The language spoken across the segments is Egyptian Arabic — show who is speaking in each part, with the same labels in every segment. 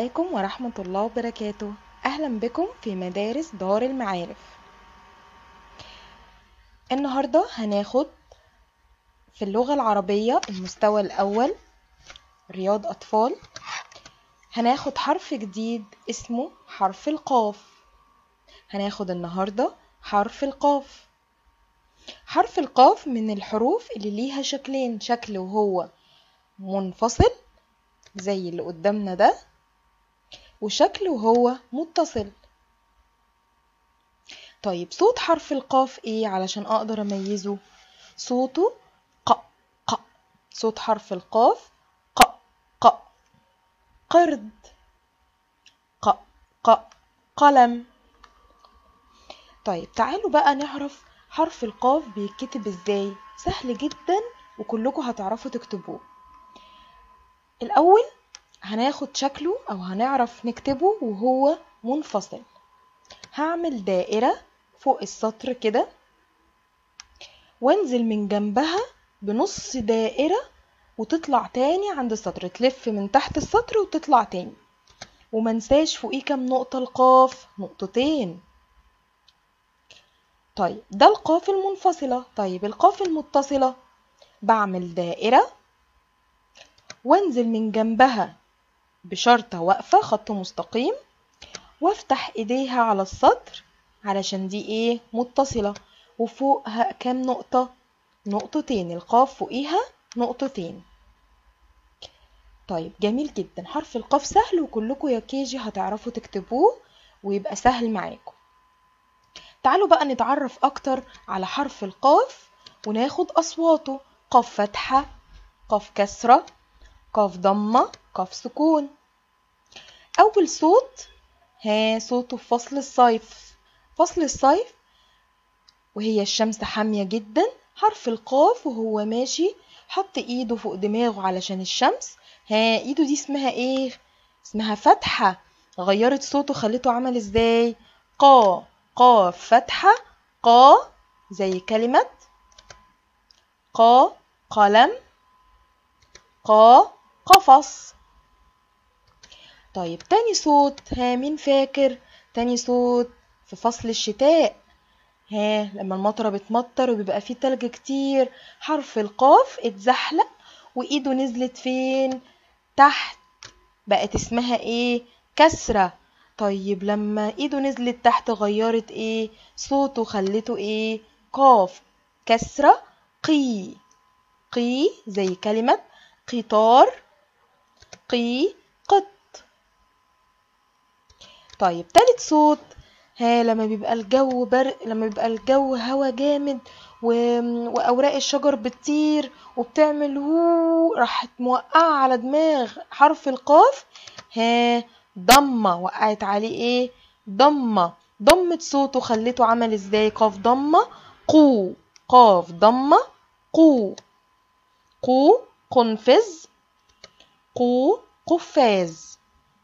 Speaker 1: عليكم ورحمة الله وبركاته أهلا بكم في مدارس دار المعارف النهاردة هناخد في اللغة العربية المستوى الأول رياض أطفال هناخد حرف جديد اسمه حرف القاف هناخد النهاردة حرف القاف حرف القاف من الحروف اللي ليها شكلين شكل وهو منفصل زي اللي قدامنا ده وشكل وهو متصل طيب صوت حرف القاف ايه علشان اقدر اميزه صوته ق ق صوت حرف القاف ق ق قرد ق ق قلم طيب تعالوا بقى نعرف حرف القاف بيتكتب ازاي سهل جدا وكلكم هتعرفوا تكتبوه الاول هناخد شكله او هنعرف نكتبه وهو منفصل هعمل دائرة فوق السطر كده وانزل من جنبها بنص دائرة وتطلع تاني عند السطر تلف من تحت السطر وتطلع تاني ومنساش فوقيه كام نقطة القاف نقطتين طيب ده القاف المنفصلة طيب القاف المتصلة بعمل دائرة وانزل من جنبها بشرطة واقفة خط مستقيم وافتح ايديها على السطر علشان دي ايه متصلة وفوقها كام نقطة نقطتين القاف فوقيها نقطتين طيب جميل جدا حرف القاف سهل وكلكم يا كيجي هتعرفوا تكتبوه ويبقى سهل معاكم تعالوا بقى نتعرف اكتر على حرف القاف وناخد اصواته قاف فتحة قاف كسرة قاف ضمة قاف سكون أول صوت ها صوته في فصل الصيف فصل الصيف وهي الشمس حامية جدا حرف القاف وهو ماشي حط ايده فوق دماغه علشان الشمس ها ايده دي اسمها ايه اسمها فتحة غيرت صوته خليته عمل ازاي قا قاف فتحة قا زي كلمة قا قلم قا قفص طيب تاني صوت ها مين فاكر تاني صوت في فصل الشتاء ها لما المطرة بتمطر وبيبقى فيه تلج كتير حرف القاف اتزحلق وايده نزلت فين تحت بقت اسمها ايه كسرة طيب لما ايده نزلت تحت غيرت ايه صوته خلته ايه قاف كسرة قي قي زي كلمة قطار قي قط طيب تالت صوت ها لما بيبقى الجو برق لما بيبقى الجو هوا جامد و... واوراق الشجر بتطير وبتعمل هو راحت موقعه على دماغ حرف القاف ها ضمه وقعت عليه ايه ضمه ضمت صوته خلته عمل ازاي قاف ضمه قو قاف ضمه قو قو قنفذ قو قفاز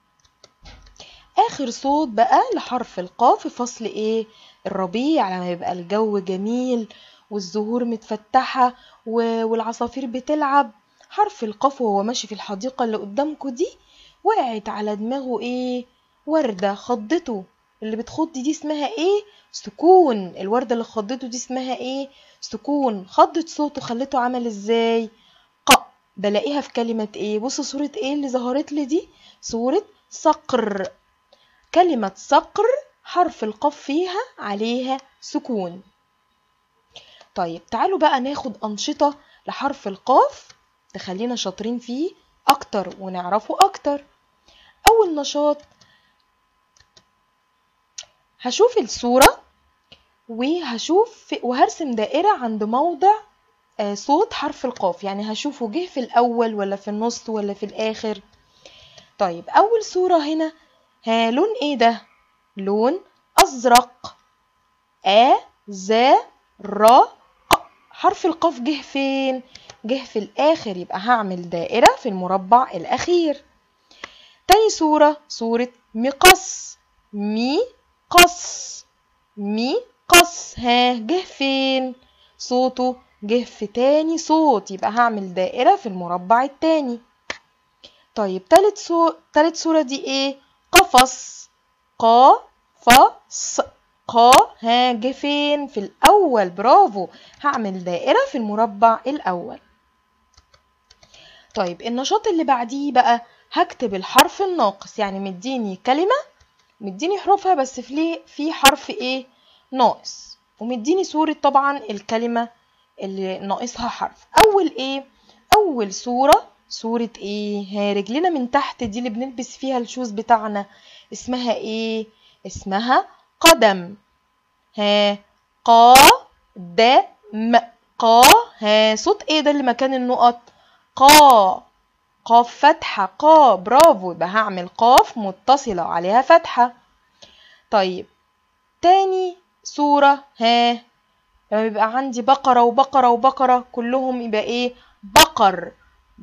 Speaker 1: اخر صوت بقى لحرف القاف في فصل ايه الربيع لما يبقى الجو جميل والزهور متفتحة والعصافير بتلعب حرف القاف وهو ماشي في الحديقة اللي قدامكم دي وقعت على دماغه ايه وردة خضته اللي بتخض دي اسمها ايه سكون الوردة اللي خضته دي اسمها ايه سكون خضت صوته خلته عمل ازاي ق بلاقيها في كلمة ايه بصوا صورة ايه اللي ظهرت لي دي صورة صقر كلمة صقر حرف القاف فيها عليها سكون طيب تعالوا بقى ناخد أنشطة لحرف القاف تخلينا شاطرين فيه أكتر ونعرفه أكتر أول نشاط هشوف الصورة وهشوف وهرسم دائرة عند موضع صوت حرف القاف يعني هشوفه جه في الأول ولا في النص ولا في الآخر طيب أول صورة هنا ها لون ايه ده لون ازرق ا ز ر ق حرف القاف جه فين جه في الاخر يبقى هعمل دائره في المربع الاخير تاني صوره صوره مقص مي قص مي قص ها جه فين صوته جه في تاني صوت يبقى هعمل دائره في المربع التاني طيب تالت سو... تالت صورة دي ايه قفص قا فص قا ها جه فين في الأول برافو هعمل دائرة في المربع الأول طيب النشاط اللي بعديه بقى هكتب الحرف الناقص يعني مديني كلمة مديني حروفها بس في في حرف ايه ناقص ومديني صورة طبعا الكلمة اللي ناقصها حرف أول ايه أول صورة صورة ايه ها رجلنا من تحت دي اللي بنلبس فيها الشوز بتاعنا اسمها ايه اسمها قدم ها قا د م قا ها صوت ايه ده اللي مكان النقط قا قاف فتحة قا برافو يبقى هعمل قاف متصلة وعليها فتحة طيب تاني صورة ها لما بيبقى عندي بقرة وبقرة وبقرة كلهم يبقى ايه بقر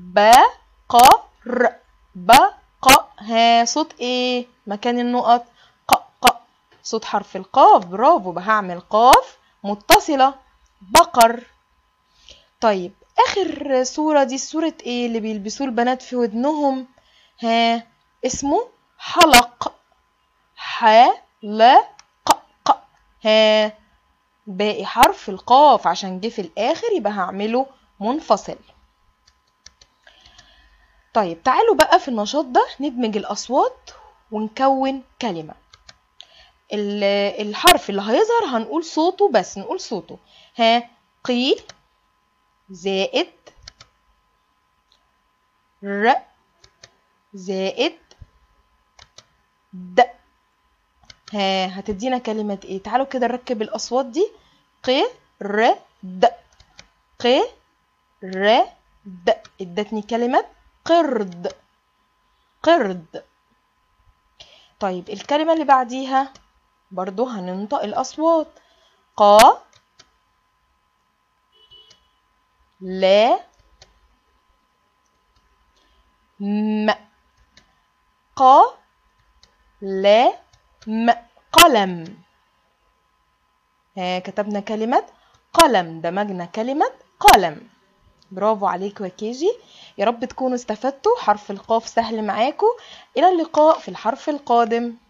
Speaker 1: بقر بق ها صوت ايه مكان النقط ق ق صوت حرف القاف برافو هعمل قاف متصلة بقر طيب اخر صورة دي صورة ايه اللي بيلبسوه البنات في ودنهم ها اسمه حلق حلق ق ها باقي حرف القاف عشان جه في الاخر يبقى هعمله منفصل طيب تعالوا بقى في النشاط ده ندمج الأصوات ونكون كلمة الحرف اللي هيظهر هنقول صوته بس نقول صوته ها قي زائد ر زائد د ها هتدينا كلمة ايه تعالوا كده نركب الأصوات دي ق ر د ق ر د ادتني كلمة قرد قرد طيب الكلمة اللي بعديها برضو هننطق الأصوات قا لا م قا لا م قلم ها كتبنا كلمة قلم دمجنا كلمة قلم برافو عليكم يا كيجي يا رب تكونوا استفدتوا حرف القاف سهل معاكم إلى اللقاء في الحرف القادم